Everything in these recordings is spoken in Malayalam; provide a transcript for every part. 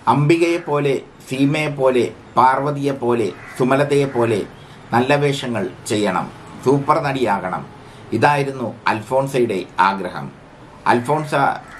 അംബികയെപ്പോലെ സീമയെപ്പോലെ പാർവതിയെപ്പോലെ സുമലതയെപ്പോലെ നല്ല വേഷങ്ങൾ ചെയ്യണം സൂപ്പർ നടിയാകണം ഇതായിരുന്നു അൽഫോൺസയുടെ ആഗ്രഹം അൽഫോൺസ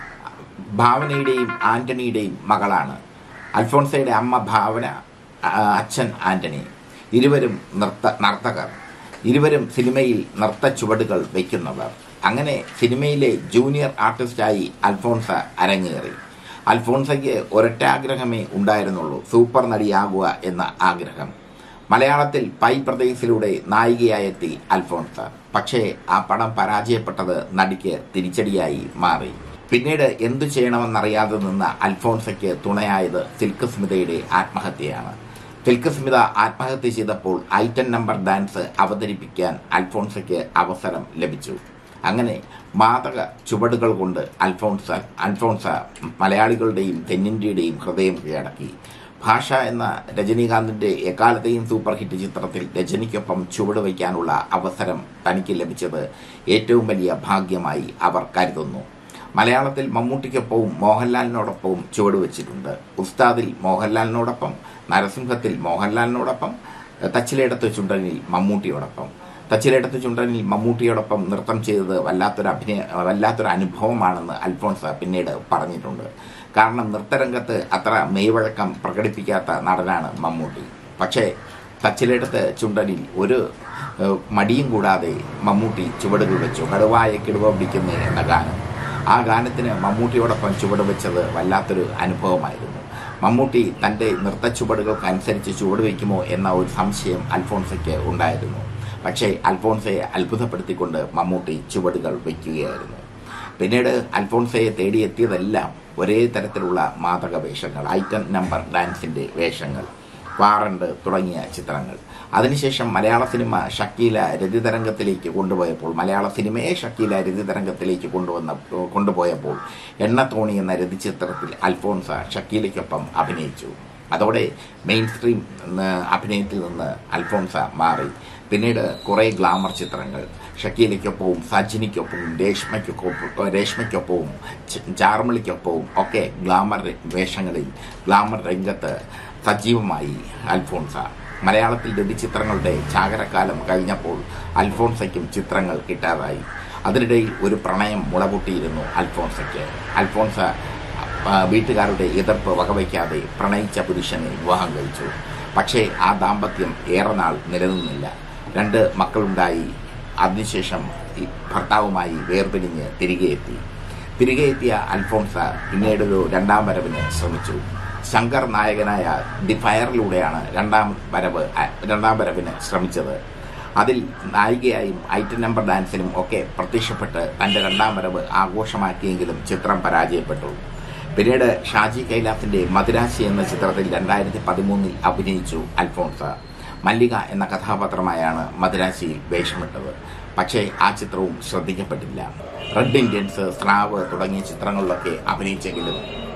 ഭാവനയുടെയും ആന്റണിയുടെയും മകളാണ് അൽഫോൺസയുടെ അമ്മ ഭാവന ആ, അച്ഛൻ ആന്റണി ഇരുവരും നൃത്ത നർത്തകർ ഇരുവരും സിനിമയിൽ നൃത്ത ചുവടുകൾ വയ്ക്കുന്നവർ അങ്ങനെ സിനിമയിലെ ജൂനിയർ ആർട്ടിസ്റ്റായി അൽഫോൺസ അരങ്ങേറി അൽഫോൺസയ്ക്ക് ഒരൊറ്റ ആഗ്രഹമേ ഉണ്ടായിരുന്നുള്ളൂ സൂപ്പർ നടിയാകുക എന്ന ആഗ്രഹം മലയാളത്തിൽ പൈ പ്രദേശിലൂടെ നായികയായെത്തി അൽഫോൺസ പക്ഷേ ആ പടം പരാജയപ്പെട്ടത് നടിക്ക് തിരിച്ചടിയായി മാറി പിന്നീട് എന്തു ചെയ്യണമെന്നറിയാതെ നിന്ന അൽഫോൺസയ്ക്ക് തുണയായത് സിൽക്ക് സ്മിതയുടെ ആത്മഹത്യയാണ് സിൽക്ക് സ്മിത ആത്മഹത്യ ചെയ്തപ്പോൾ ഐറ്റം നമ്പർ ഡാൻസ് അവതരിപ്പിക്കാൻ അൽഫോൺസയ്ക്ക് അവസരം ലഭിച്ചു അങ്ങനെ മാതക ചുവടുകൾ കൊണ്ട് അൽഫോൺസ അൽഫോൺസ മലയാളികളുടെയും തെന്നിന്ത്യയുടെയും ഹൃദയം കീഴടക്കി ഭാഷ എന്ന രജനീകാന്തിന്റെ എക്കാലത്തെയും സൂപ്പർ ഹിറ്റ് ചിത്രത്തിൽ രജനിക്കൊപ്പം ചുവട് വയ്ക്കാനുള്ള അവസരം തനിക്ക് ലഭിച്ചത് ഏറ്റവും വലിയ ഭാഗ്യമായി അവർ കരുതുന്നു മലയാളത്തിൽ മമ്മൂട്ടിക്കൊപ്പവും മോഹൻലാലിനോടൊപ്പവും ചുവട് വെച്ചിട്ടുണ്ട് ഉസ്താദിൽ മോഹൻലാലിനോടൊപ്പം നരസിംഹത്തിൽ മോഹൻലാലിനോടൊപ്പം തച്ചിലേടത്ത് ചുണ്ടനിൽ മമ്മൂട്ടിയോടൊപ്പം തച്ചിലേടത്ത് ചുണ്ടനിൽ മമ്മൂട്ടിയോടൊപ്പം നൃത്തം ചെയ്തത് വല്ലാത്തൊരു അഭിനയ വല്ലാത്തൊരു അനുഭവമാണെന്ന് അൽഫോൺസ പിന്നീട് പറഞ്ഞിട്ടുണ്ട് കാരണം നൃത്തരംഗത്ത് അത്ര മെയ്വഴക്കം പ്രകടിപ്പിക്കാത്ത നടനാണ് മമ്മൂട്ടി പക്ഷേ തച്ചിലെടുത്ത് ചുണ്ടനിൽ ഒരു ഏഹ്, മടിയും കൂടാതെ മമ്മൂട്ടി ചുവടുകൾ വെച്ചു കടുവായ കിടുവ പിടിക്കുന്നേ എന്ന ഗാനം ആ ഗാനത്തിന് മമ്മൂട്ടിയോടൊപ്പം ചുവട് വെച്ചത് വല്ലാത്തൊരു അനുഭവമായിരുന്നു മമ്മൂട്ടി തന്റെ നൃത്ത ചുവടുകൾക്കനുസരിച്ച് ചുവട് വയ്ക്കുമോ എന്ന ഒരു സംശയം അൽഫോൺസയ്ക്ക് ഉണ്ടായിരുന്നു പക്ഷേ അൽഫോൺസയെ അത്ഭുതപ്പെടുത്തിക്കൊണ്ട് മമ്മൂട്ടി ചുവടുകൾ വയ്ക്കുകയായിരുന്നു പിന്നീട് അൽഫോൺസയെ തേടിയെത്തിയതെല്ലാം ഒരേ തരത്തിലുള്ള മാതക വേഷങ്ങൾ ഐറ്റം നമ്പർ ഡാൻസിന്റെ വേഷങ്ങൾ വാറണ്ട് തുടങ്ങിയ ചിത്രങ്ങൾ അതിനുശേഷം മലയാള സിനിമ ഷക്കീല രതിതരംഗത്തിലേക്ക് കൊണ്ടുപോയപ്പോൾ മലയാള സിനിമയെ ഷക്കീല രതിതരംഗത്തിലേക്ക് കൊണ്ടുവന്ന കൊണ്ടുപോയപ്പോൾ എണ്ണത്തോണി എന്ന രതിചിത്രത്തിൽ അൽഫോൺസ ഷക്കീലയ്ക്കൊപ്പം അഭിനയിച്ചു അതോടെ മെയിൻ സ്ട്രീം അഭിനയത്തിൽ നിന്ന് അൽഫോൺസ മാറി പിന്നീട് കുറേ ഗ്ലാമർ ചിത്രങ്ങൾ ഷക്കീലയ്ക്കൊപ്പവും സജിനിക്കൊപ്പവും രേഷ്മയ്ക്കൊപ്പം രേഷ്മയ്ക്കൊപ്പവും ച- ചാർമിളിക്കൊപ്പവും ഒക്കെ ഗ്ലാമർ വേഷങ്ങളിൽ ഗ്ലാമർ രംഗത്ത് സജീവമായി അൽഫോൺസ മലയാളത്തിൽ രതിചിത്രങ്ങളുടെ ചാകരക്കാലം കഴിഞ്ഞപ്പോൾ അൽഫോൺസയ്ക്കും ചിത്രങ്ങൾ കിട്ടാതായി അതിനിടയിൽ ഒരു പ്രണയം മുളപൊട്ടിയിരുന്നു അൽഫോൺസയ്ക്ക് അൽഫോൺസ ആ, വീട്ടുകാരുടെ എതിർപ്പ് വകവയ്ക്കാതെ പ്രണയിച്ച പുരുഷനെ വിവാഹം കഴിച്ചു പക്ഷേ ആ ദാമ്പത്യം ഏറെ നാൾ നിലനിന്നില്ല രണ്ട് മക്കളുണ്ടായി അതിനുശേഷം ഈ ഭർത്താവുമായി വേർപിരിഞ്ഞ് തിരികെ എത്തി തിരികെ എത്തിയ അൽഫോൺസ പിന്നീടൊരു രണ്ടാം വരവിന് ശ്രമിച്ചു ശങ്കർ നായകനായ ദി ഫയറിലൂടെയാണ് രണ്ടാം വരവ് അ- രണ്ടാം വരവിന് ശ്രമിച്ചത് അതിൽ നായികയായും ഐറ്റം നമ്പർ ഡാൻസിനും ഒക്കെ പ്രത്യക്ഷപ്പെട്ട് തന്റെ രണ്ടാം വരവ് ആഘോഷമാക്കിയെങ്കിലും ചിത്രം പരാജയപ്പെട്ടു പിന്നീട് ഷാജി കൈലാസിന്റെ മദിരാശി എന്ന ചിത്രത്തിൽ രണ്ടായിരത്തി പതിമൂന്നിൽ അഭിനയിച്ചു അൽഫോൺസ മല്ലിക എന്ന കഥാപാത്രമായാണ് മദിരാശിയിൽ വേഷമിട്ടത് പക്ഷേ ആ ചിത്രവും ശ്രദ്ധിക്കപ്പെട്ടില്ല റെഡ് ഇന്ത്യൻസ് സ്രാവ് തുടങ്ങിയ ചിത്രങ്ങളിലൊക്കെ അഭിനയിച്ചെങ്കിലും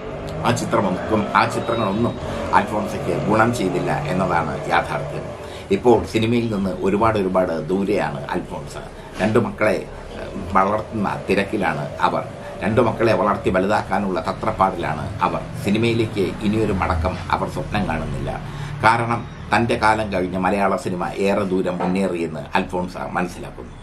ആ ചിത്രമൊന്നും ആ ചിത്രങ്ങളൊന്നും അൽഫോൺസയ്ക്ക് ഗുണം ചെയ്തില്ല എന്നതാണ് യാഥാർത്ഥ്യം ഇപ്പോൾ സിനിമയിൽ നിന്ന് ഒരുപാട് ഒരുപാട് ദൂരെയാണ് അൽഫോൺസ രണ്ടു മക്കളെ ഏഹ്, വളർത്തുന്ന തിരക്കിലാണ് അവർ രണ്ടു മക്കളെ വളർത്തി വലുതാക്കാനുള്ള തത്രപ്പാടിലാണ് അവർ സിനിമയിലേക്ക് ഇനിയൊരു മടക്കം അവർ സ്വപ്നം കാണുന്നില്ല കാരണം തന്റെ കാലം കഴിഞ്ഞ് മലയാള സിനിമ ഏറെ ദൂരം മുന്നേറിയെന്ന് അൽഫോൺസ മനസ്സിലാക്കുന്നു